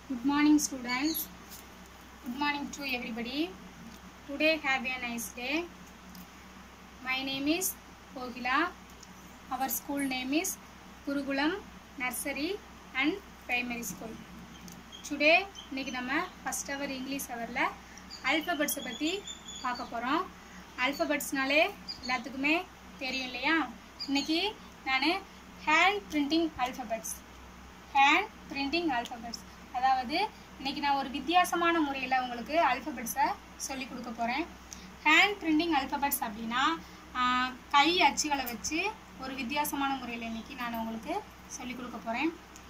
Good morning, students. Good morning to everybody. Today have a nice day. My name is Kogila. Our school name is Gurukulam Nursery and Primary School. Today இன்னைக்கு நம்ம first hour English ஹவரில் அல்ஃபபெட்ஸை பற்றி பார்க்க போகிறோம் அல்ஃபபெட்ஸ்னாலே எல்லாத்துக்குமே தெரியும் இல்லையா இன்னைக்கு நான் hand printing alphabets hand printing alphabets அதாவது இன்னைக்கு நான் ஒரு வித்தியாசமான முறையில் உங்களுக்கு அல்ஃபபெட்ஸை சொல்லி கொடுக்க போகிறேன் ஹேண்ட் பிரிண்டிங் அல்ஃபபெட்ஸ் அப்படின்னா ஆஹ், கை அச்சுகளை வச்சு ஒரு வித்தியாசமான முறையில் இன்னைக்கு நான் உங்களுக்கு சொல்லி கொடுக்க போகிறேன்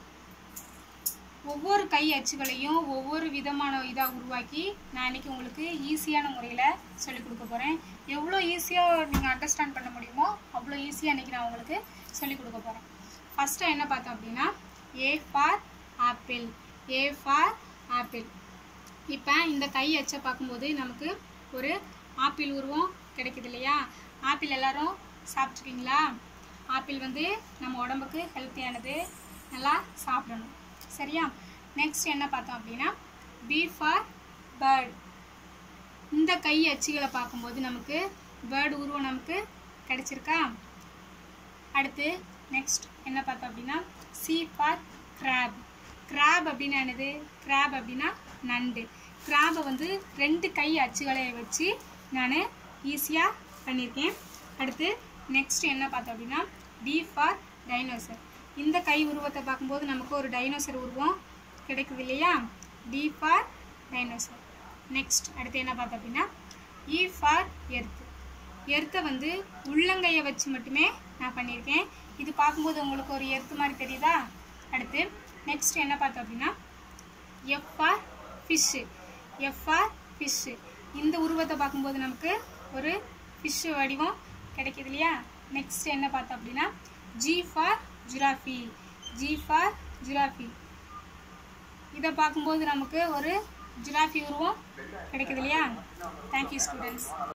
ஒவ்வொரு கை அச்சுகளையும் ஒவ்வொரு விதமான இதாக உருவாக்கி நான் இன்னைக்கு உங்களுக்கு ஈஸியான முறையில் சொல்லிக் கொடுக்க போகிறேன் எவ்வளோ ஈஸியாக நீங்கள் அண்டர்ஸ்டாண்ட் பண்ண முடியுமோ அவ்வளோ ஈஸியாக இன்னைக்கு நான் உங்களுக்கு சொல்லிக் கொடுக்க போகிறேன் ஃபஸ்ட்டு என்ன பார்த்தோம் அப்படின்னா A for apple A for apple இப்போ இந்த கை அச்சை பார்க்கும்போது நமக்கு ஒரு ஆப்பிள் உருவம் கிடைக்குது இல்லையா ஆப்பிள் எல்லாரும் சாப்பிட்ருக்கீங்களா ஆப்பிள் வந்து நம்ம உடம்புக்கு ஹெல்த்தியானது நல்லா சாப்பிடணும் சரியா நெக்ஸ்ட் என்ன பார்த்தோம் அப்படின்னா பி ஃபார் பேர்ட் இந்த கை அச்சுகளை பார்க்கும்போது நமக்கு பேர்டு உருவம் நமக்கு கிடைச்சிருக்கா அடுத்து நெக்ஸ்ட் என்ன பார்த்தோம் அப்படின்னா சி ஃபார் கிராப் கிராப் அப்படின்னா என்னது கிராப் அப்படின்னா நண்டு கிராபை வந்து ரெண்டு கை அச்சுகளை வச்சு நான் ஈஸியாக பண்ணியிருக்கேன் அடுத்து நெக்ஸ்ட் என்ன பார்த்தோம் அப்படின்னா டி ஃபார் டைனோசர் இந்த கை உருவத்தை பார்க்கும்போது நமக்கு ஒரு டைனோசர் உருவம் கிடைக்குது இல்லையா டி ஃபார் டைனோசர் நெக்ஸ்ட் அடுத்து என்ன பார்த்தோம் அப்படின்னா இ ஃபார் எர்த் எர்த்தை வந்து உள்ளங்கையை வச்சு மட்டுமே நான் பண்ணியிருக்கேன் இது பார்க்கும்போது உங்களுக்கு ஒரு எர்த்து மாதிரி தெரியுதா அடுத்து நெக்ஸ்ட் என்ன பார்த்தோம் அப்படின்னா எஃப்ஆர் ஃபிஷ்ஷு எஃப்ஆர் ஃபிஷ்ஷு இந்த உருவத்தை பார்க்கும்போது நமக்கு ஒரு ஃபிஷ்ஷு வடிவம் கிடைக்குது இல்லையா நெக்ஸ்ட் என்ன பார்த்தோம் அப்படின்னா G for giraffe G for giraffe இதை பார்க்கும்போது நமக்கு ஒரு ஜிராஃபி உருவம் கிடைக்குது இல்லையா தேங்க்யூ ஸ்டூடெண்ட்ஸ்